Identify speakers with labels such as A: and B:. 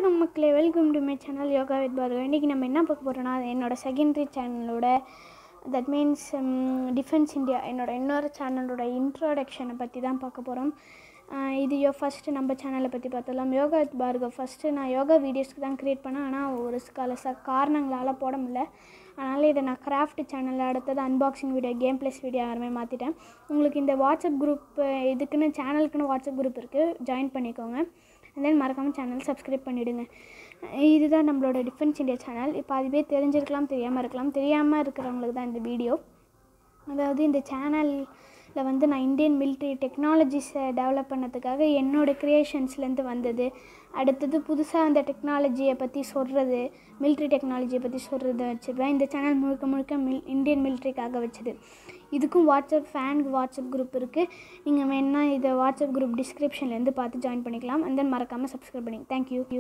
A: வணக்கம் மக்களே welcome to my channel yoga with Bhargav இன்றைக்கி நம்ம என்ன பார்க்க போகிறோன்னா அது என்னோட செகண்டரி சேனலோட தட் மீன்ஸ் டிஃபென்ஸ் இந்தியா என்னோட இன்னொரு சேனலோட இன்ட்ரோடக்ஷனை பற்றி தான் பார்க்க போகிறோம் இது யோ ஃபஸ்ட்டு நம்ம சேனலை பற்றி பார்த்தலாம் யோகா வித் பார்கவ் ஃபஸ்ட்டு நான் யோகா வீடியோஸ்க்கு தான் க்ரியேட் பண்ணேன் ஆனால் ஒரு சில ச காரணங்களால் போட முடியல அதனால் இதை நான் கிராஃப்ட் சேனலில் அடுத்தது unboxing video game plus video யாருமே மாற்றிட்டேன் உங்களுக்கு இந்த வாட்ஸ்அப் குரூப் இதுக்குன்னு சேனலுக்குன்னு வாட்ஸ்அப் குரூப் இருக்குது ஜாயின் பண்ணிக்கோங்க அண்ட் தென் மறக்காமல் சேனல் சப்ஸ்கிரைப் பண்ணிவிடுங்க இதுதான் நம்மளோட டிஃபென்ஸ் இந்தியா சேனல் இப்போ அதுவே தெரிஞ்சிருக்கலாம் தெரியாமல் இருக்கலாம் தெரியாமல் இருக்கிறவங்களுக்கு தான் இந்த வீடியோ அதாவது இந்த சேனலில் வந்து நான் இந்தியன் மிலிட்ரி டெக்னாலஜிஸை டெவலப் பண்ணதுக்காக என்னோடய க்ரியேஷன்ஸ்லேருந்து வந்தது அடுத்தது புதுசாக அந்த டெக்னாலஜியை பற்றி சொல்கிறது மிலிட்ரி டெக்னாலஜியை பற்றி சொல்கிறத வச்சுருவேன் இந்த சேனல் முழுக்க முழுக்க மில் இந்தியன் மிலிட்ரிக்காக வச்சது இதுக்கும் வாட்ஸ்அப் ஃபேனுக்கு வாட்ஸ்அப் குரூப் இருக்குது நீங்கள் வேணால் இதை வாட்ஸ்அப் குரூப் டிஸ்கிரிப்ஷன்லேருந்து பார்த்து ஜாயின் பண்ணிக்கலாம் அண்ட் தென் மறக்காமல் சப்ஸ்கிரைப் பண்ணி தேங்க்யூ